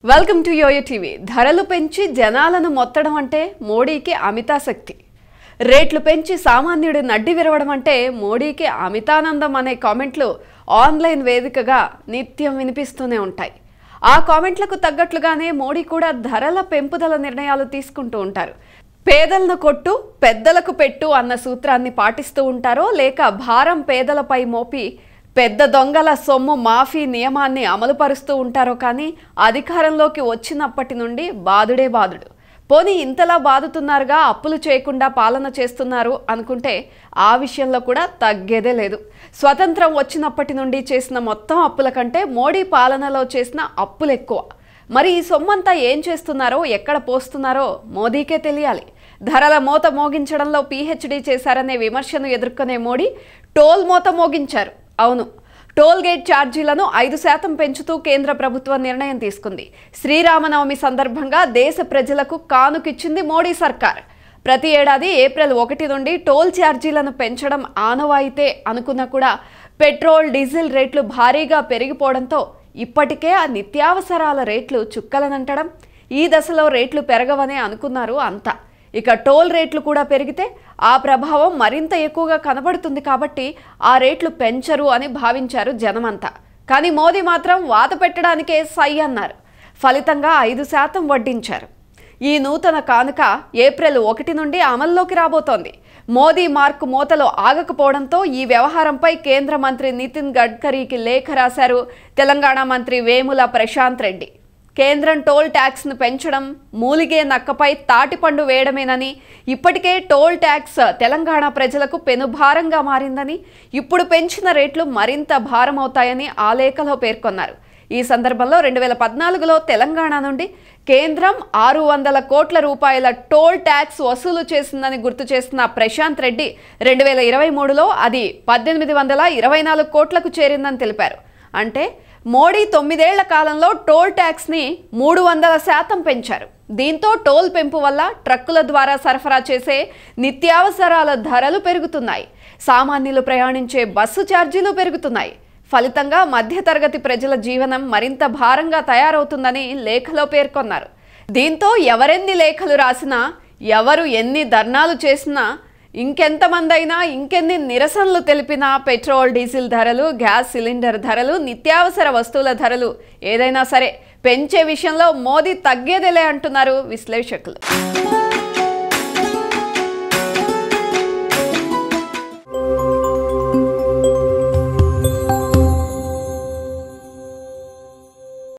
welcome to yo-yo TV ధరలు పెంచి జనాలను మొత్తడం అంటే మోడీకి అమితాశక్తి రేట్లు పెంచి సామాన్యుడు నడ్డి విరవడం అంటే మోడీకి అమితానందం అనే కామెంట్లు ఆన్లైన్ వేదికగా నిత్యం వినిపిస్తూనే ఉంటాయి ఆ కామెంట్లకు తగ్గట్లుగానే మోడీ కూడా ధరల పెంపుదల నిర్ణయాలు తీసుకుంటూ ఉంటారు పేదలను కొట్టు పెద్దలకు పెట్టు అన్న సూత్రాన్ని పాటిస్తూ ఉంటారో లేక భారం పేదలపై మోపి పెద్ద దొంగల సొమ్ము మాఫీ నియమాన్ని అమలుపరుస్తూ ఉంటారో కానీ అధికారంలోకి వచ్చినప్పటి నుండి బాదుడే బాదుడు పోనీ ఇంతలా బాదుతున్నారుగా అప్పులు చేయకుండా పాలన చేస్తున్నారు అనుకుంటే ఆ విషయంలో కూడా తగ్గేదే లేదు స్వతంత్రం వచ్చినప్పటి నుండి చేసిన మొత్తం అప్పుల కంటే మోడీ పాలనలో చేసిన అప్పులు ఎక్కువ మరి ఈ సొమ్మంతా ఏం చేస్తున్నారో ఎక్కడ పోస్తున్నారో మోదీకే తెలియాలి ధరల మోత మోగించడంలో పీహెచ్డీ చేశారనే విమర్శను ఎదుర్కొనే మోడీ టోల్ మోత మోగించారు అవును టోల్ గేట్ ఛార్జీలను ఐదు శాతం పెంచుతూ కేంద్ర ప్రభుత్వం నిర్ణయం తీసుకుంది శ్రీరామనవమి సందర్భంగా దేశ ప్రజలకు కానుకిచ్చింది మోడీ సర్కార్ ప్రతి ఏడాది ఏప్రిల్ ఒకటి నుండి టోల్ ఛార్జీలను పెంచడం ఆనవాయితే అనుకున్నా కూడా పెట్రోల్ డీజిల్ రేట్లు భారీగా పెరిగిపోవడంతో ఇప్పటికే ఆ నిత్యావసరాల రేట్లు చుక్కలనంటడం ఈ దశలో రేట్లు పెరగవనే అనుకున్నారు అంతా ఇక టోల్ రేట్లు కూడా పెరిగితే ఆ ప్రభావం మరింత ఎక్కువగా కనబడుతుంది కాబట్టి ఆ రేట్లు పెంచరు అని భావించారు జనమంతా కానీ మోదీ మాత్రం వాత పెట్టడానికే సై అన్నారు ఫలితంగా ఐదు శాతం వడ్డించారు ఈ నూతన కానుక ఏప్రిల్ ఒకటి నుండి అమల్లోకి రాబోతోంది మోదీ మార్కు మూతలో ఆగకపోవడంతో ఈ వ్యవహారంపై కేంద్ర మంత్రి నితిన్ గడ్కరీకి లేఖ రాశారు తెలంగాణ మంత్రి వేముల ప్రశాంత్ రెడ్డి కేంద్రం టోల్ ట్యాక్స్ను పెంచడం మూలిగే నక్కపై తాటిపండు వేయడమేనని ఇప్పటికే టోల్ ట్యాక్స్ తెలంగాణ ప్రజలకు పెనుభారంగా మారిందని ఇప్పుడు పెంచిన రేట్లు మరింత భారమవుతాయని ఆ లేఖలో పేర్కొన్నారు ఈ సందర్భంలో రెండు వేల పద్నాలుగులో తెలంగాణ నుండి కేంద్రం ఆరు వందల కోట్ల రూపాయల టోల్ ట్యాక్స్ వసూలు చేసిందని గుర్తు చేసిన ప్రశాంత్ రెడ్డి రెండు వేల ఇరవై మూడులో అది పద్దెనిమిది వందల ఇరవై నాలుగు కోట్లకు చేరిందని తెలిపారు అంటే మోడీ తొమ్మిదేళ్ల కాలంలో టోల్ ట్యాక్స్ని మూడు వందల శాతం పెంచారు దీంతో టోల్ పెంపు వల్ల ట్రక్కుల ద్వారా సరఫరా చేసే నిత్యావసరాల ధరలు పెరుగుతున్నాయి సామాన్యులు ప్రయాణించే బస్సు ఛార్జీలు పెరుగుతున్నాయి ఫలితంగా మధ్యతరగతి ప్రజల జీవనం మరింత భారంగా తయారవుతుందని లేఖలో పేర్కొన్నారు దీంతో ఎవరెన్ని లేఖలు రాసినా ఎవరు ఎన్ని ధర్నాలు చేసినా ఇంకెంతమంది అయినా ఇంకెన్ని నిరసనలు తెలిపినా పెట్రోల్ డీజిల్ ధరలు గ్యాస్ సిలిండర్ ధరలు నిత్యావసర వస్తువుల ధరలు ఏదైనా సరే పెంచే విషయంలో మోదీ తగ్గేదేలే అంటున్నారు విశ్లేషకులు